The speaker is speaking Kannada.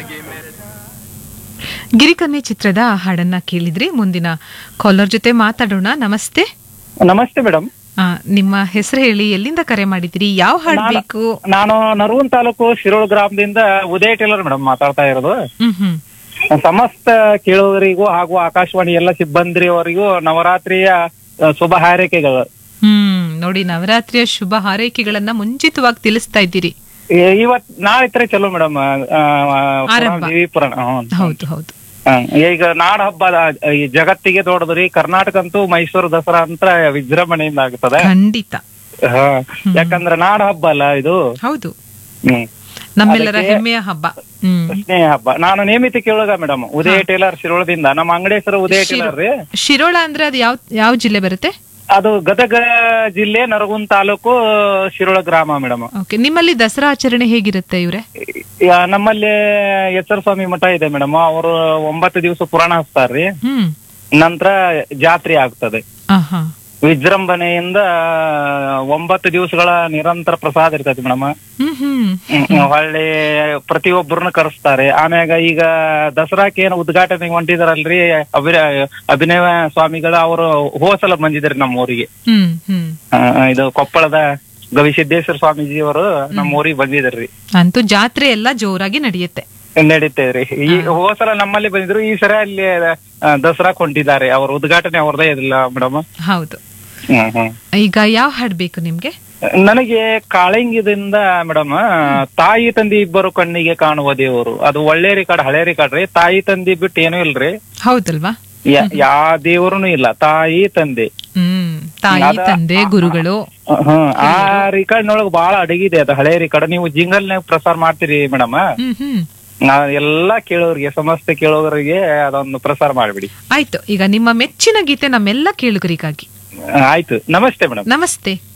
ಗಿರಿಕನ್ಯೆ ಚಿತ್ರದ ಹಾಡನ್ನ ಕೇಳಿದ್ರಿ ಮುಂದಿನ ಕಾಲರ್ ಜೊತೆ ಮಾತಾಡೋಣ ನಮಸ್ತೆ ನಮಸ್ತೆ ಮೇಡಮ್ ಆ, ನಿಮ್ಮ ಹೆಸರು ಹೇಳಿ ಎಲ್ಲಿಂದ ಕರೆ ಮಾಡಿದಿರಿ ಯಾವ ಹಾಡ್ ನಾನು- ಬೇಕು ನಾನು ನರವನ್ ತಾಲೂಕು ಶಿರೋಳ್ ಗ್ರಾಮದಿಂದ ಉದಯ ಟೇಲರ್ ಮೇಡಮ್ ಮಾತಾಡ್ತಾ ಇರೋದು ಹ್ಮ್ ಹ್ಮ್ ಸಮಸ್ತ ಕೇಳುವರಿಗೂ ಹಾಗೂ ಆಕಾಶವಾಣಿ ಎಲ್ಲ ಸಿಬ್ಬಂದಿಯವರಿಗೂ ನವರಾತ್ರಿಯ ಆ, ಶುಭ ಹಾರೈಕೆಗಳು ಹ್ಮ್ ನೋಡಿ ನವರಾತ್ರಿಯ ಶುಭ ಹಾರೈಕೆಗಳನ್ನ ಮುಂಚಿತವಾಗಿ ತಿಳಿಸ್ತಾ ಇದ್ದೀರಿ ಈ- ಇವತ್ ನಾಳೆ ಇದ್ರೆ ಚಲೋ ಮೇಡಮ್ ಆರಂಭ. ದೇವಿ ಪುರಾಣ ಹ್ಮ್. ಹೌದು ಹೌದು ಹ್ಮ್. ಈಗ ನಾಡ ಹಬ್ಬ ಈ ಜಗತ್ತಿಗೆ ದೊಡ್ಡದ್ರಿ ಕರ್ನಾಟಕ ಅಂತೂ ಮೈಸೂರು ದಸರಾ ಅಂತ ವಿಜೃಂಭಣೆಯಿಂದ ಆಗ್ತದೆ ಖಂಡಿತ ಹಾ. ಯಾಕಂದ್ರೆ ನಾಡ ಹಬ್ಬ ಅಲ್ಲ ಇದು ಹೌದು ಹ್ಮ್ ನಮ್ಮೆಲ್ಲರ ಅದಕ್ಕೆ- ಹೆಮ್ಮೆಯ ಹಬ್ಬ ಹ್ಮ್ ಸ್ನೇಹ ಹಬ್ಬ ನಾನು ನೇಮಿತ ಕೇಳುಗ ಮೇಡಮ್ ಉದಯ ಟೇಲರ್ ಶಿರೋಳದಿಂದ ನಮ್ಮ ಅಂಗಡಿ ಹೆಸರು ಉದಯ ಟೇಲರ್ ರೀ ಶಿರೋಳ ಅಂದ್ರೆ ಅದು ಯಾವ ಯಾವ ಜಿಲ್ಲೆ ಬರುತ್ತೆ ಅದು ಗದಗ ಜಿಲ್ಲೆ ನರಗುಂದ್ ತಾಲೂಕು ಶಿರೋಳ ಗ್ರಾಮ ಮೇಡಮ್ ಓಕೆ ನಿಮ್ಮಲ್ಲಿ ದಸರಾ ಆಚರಣೆ ಹೇಗಿರುತ್ತೆ ಇವ್ರೆ ನಮ್ಮಲ್ಲಿ ಎಚ್ಚರ ಸ್ವಾಮಿ ಮಠ ಇದೆ ಮೇಡಮ್ ಅವರು ಒಂಬತ್ತು ದಿವಸ ಪುರಾಣ ಹಚ್ತಾರ್ರಿ ಹ್ಮ್ ನಂತರ ಜಾತ್ರೆ ಆಗ್ತದೆ ಆಹಾ ವಿಜೃಂಭಣೆಯಿಂದ ಒಂಬತ್ತು ದಿವಸಗಳ ನಿರಂತರ ಪ್ರಸಾದ ಇರ್ತೈತಿ ಮೇಡಮ್ ಹ್ಮ್ ಹ್ಮ್ ಹೊಳ್ಳಿ ಪ್ರತಿಯೊಬ್ಬರನ್ನ ಕರೆಸ್ತಾರೆ ಆಮ್ಯಾಗ ಈಗ ದಸರಾಕ್ಕೆ ಏನು ಉದ್ಘಾಟನೆ ಹೊಂಟಿದಾರಲ್ರಿ ಅಭಿ ಅಭಿನವ ಸ್ವಾಮಿಗಳ ಅವರು ಹೋಸಲ ಬಂದಿದ್ರಿ ನಮ್ಮ ಊರಿಗೆ ಹ್ಮ್ ಹ್ಮ್ ಆ, ಇದು ಕೊಪ್ಪಳದ ಗವಿಸಿದ್ದೇಶ್ವರ ಸ್ವಾಮೀಜಿ ಅವರು ನಮ್ಮ ಊರಿಗೆ ಬಂದಿದ್ರಿ ಅಂತೂ ಜಾತ್ರೆ ಎಲ್ಲ ಜೋರಾಗಿ ನಡೆಯುತ್ತೆ ನಡೀತೇವ್ರಿ ಈ ಹೋಸಲ ನಮ್ಮಲ್ಲಿ ಬಂದಿದ್ರು ಈ ಸಲ ಅಲ್ಲಿ ಆ, ದಸರಾಕ್ ಹೊಂಟಿದ್ದಾರೆ ಅವ್ರ ಉದ್ಘಾಟನೆ ಅವ್ರದೇ ಇದಿಲ್ಲ ಮೇಡಮ್ ಹೌದು ಹ್ಮ್ ಹ್ಮ್ ಈಗ ಯಾವ ಹಾಡ್ ಬೇಕು ನಿಮ್ಗೆ ನನಗೆ ಕಾಳಿಂಗದಿಂದ ಮೇಡಮ್ ತಾಯಿ ತಂದಿ ಇಬ್ಬರು ಕಣ್ಣಿಗೆ ಕಾಣುವ ದೇವರು ಅದು ಒಳ್ಳೆ ರಿಕಾರ್ಡ್ ಹಳೆ ರಿಕಾರ್ಡ್ ರೀ ತಾಯಿ ತಂದಿ ಬಿಟ್ಟು ಏನೂ ಇಲ್ರಿ ಹೌದಲ್ವಾ ಯಾ- ಯಾ ದೇವರುನು ಇಲ್ಲ ತಾಯಿ ತಂದೆ ಹ್ಮ್ ತಾಯಿ ಅದ- ತಂದೆ ಗುರುಗಳು ಹ್ಮ್ ಆ ರಿಕಾರ್ಡ್ ನೊಳಗ್ ಬಹಳ ಅಡಗಿದೆ ಅದು ಹಳೆ ರಿಕಾರ್ಡ್ ನೀವು ಜಿಂಗಲ್ ನಾಗ ಪ್ರಸಾರ ಮಾಡ್ತೀರಿ ಮೇಡಮ್ ಹ್ಮ್ ಹ್ಮ್ ನಾ ಎಲ್ಲಾ ಕೇಳೋರಿಗೆ ಸಮಸ್ತ ಕೇಳೋರಿಗೆ ಅದೊಂದು ಪ್ರಸಾರ ಮಾಡ್ಬಿಡಿ ಆಯ್ತು ಈಗ ನಿಮ್ಮ ಮೆಚ್ಚಿನ ಗೀತೆ ನಮ್ಮೆಲ್ಲ ಕೇಳುಗರಿಗಾಗಿ ಆಯ್ತು ನಮಸ್ತೆ ಮೇಡಮ್ ನಮಸ್ತೆ